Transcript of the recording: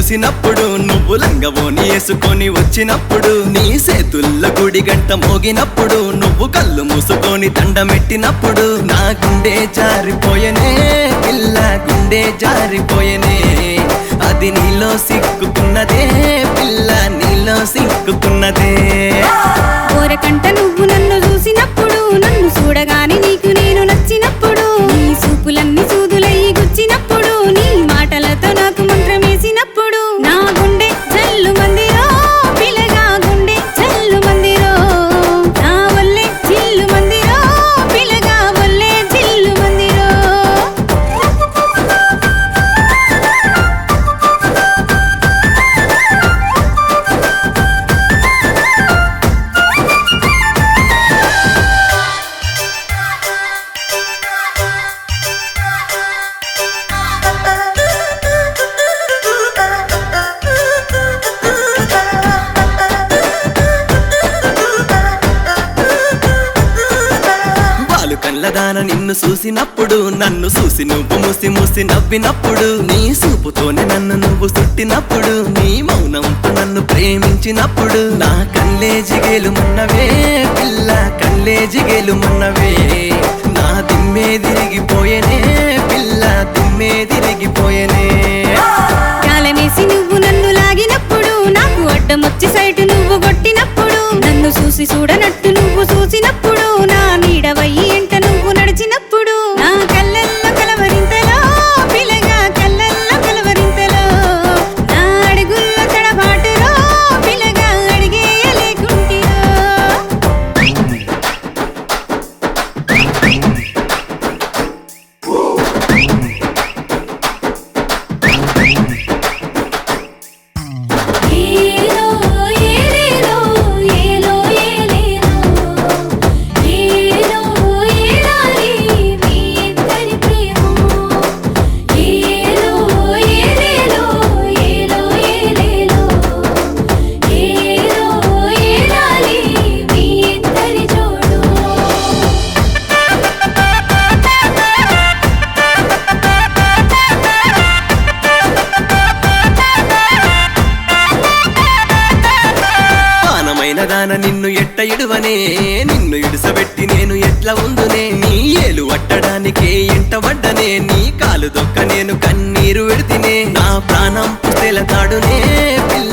చూసినప్పుడు నువ్వు లంగవోని వేసుకొని వచ్చినప్పుడు నీ చేతుల్లో గుడి గంట మోగినప్పుడు నువ్వు కళ్ళు మూసుకొని దండమెట్టినప్పుడు నా గుండె జారిపోయనే పిల్ల గుండె జారిపోయనే అది నీలో సిక్కుకున్నదే పిల్ల నీలో సిక్కుకున్నదే ఓరకంట నువ్వు నన్ను చూసినప్పుడు నన్ను చూడగానే నీకు నేను నచ్చినప్పుడు నీ సూపులన్నీ సూదులయ్యి గుచ్చినప్పుడు నీ మాటలతో నాకు మంత్రమేసినప్పుడు నా గుండె జల్లు మందిరో పిల్లగా గుండె జల్లు మందిరో నా వల్లే చిల్లు మందిరో పిల్లగా వల్లే చిల్లు మందిరో వాళ్ళు కళ్ళదాన నిన్ను చూసినప్పుడు నన్ను చూసి నువ్వు ముసి ముసి నవ్వినప్పుడు నీ చూపుతోనే నన్ను నువ్వు చుట్టినప్పుడు నీ మౌనంతో నన్ను ప్రేమించినప్పుడు నా కళ్ళే జిగేలు మన్నవే పిల్ల కళ్ళే జిగేలు మన్నవే నా దిమ్మే తిరిగిపోయేనే పిల్ల దిమ్మే తిరిగిపోయేనే కాలమేసి నువ్వు నన్ను లాగినప్పుడు నాకు అడ్డమొచ్చి సైటు నువ్వు కొట్టినప్పుడు నన్ను చూసి చూడనట్టు నువ్వు చూసినప్పుడు నా నీడవయ్యి ఎంట నువ్వు నడిచినప్పుడు నా కళ్ళల్లో కలవరింతలో పిలగా కళ్ళల్లో కలవరింతలో నా అడుగుల్లో తడబాటులో పిలగా అడిగేయలేకుంటిలో ఏలో ఏలేలో ఏలో ఏలేలో ఏలో ఏలాలి మీ ఇద్దరి ప్రేమో ఏలో ఏలేలో ఏలో ఏలేలో ఏలో ఏలాలి మీ ఇద్దరి జోడు పానమైన దాన నిన్ను ఎట్ట ఇడువనే నిన్ను ఇడుసబెట్టి నేను ఎట్లా ఉందునే నీ ఏలు పట్టడానికే ఎంటబడ్డనే నీ కాలు దొక్క నేను కన్నీరు విడితినే నా ప్రాణం పుస్తెల తాడునే పిల్ల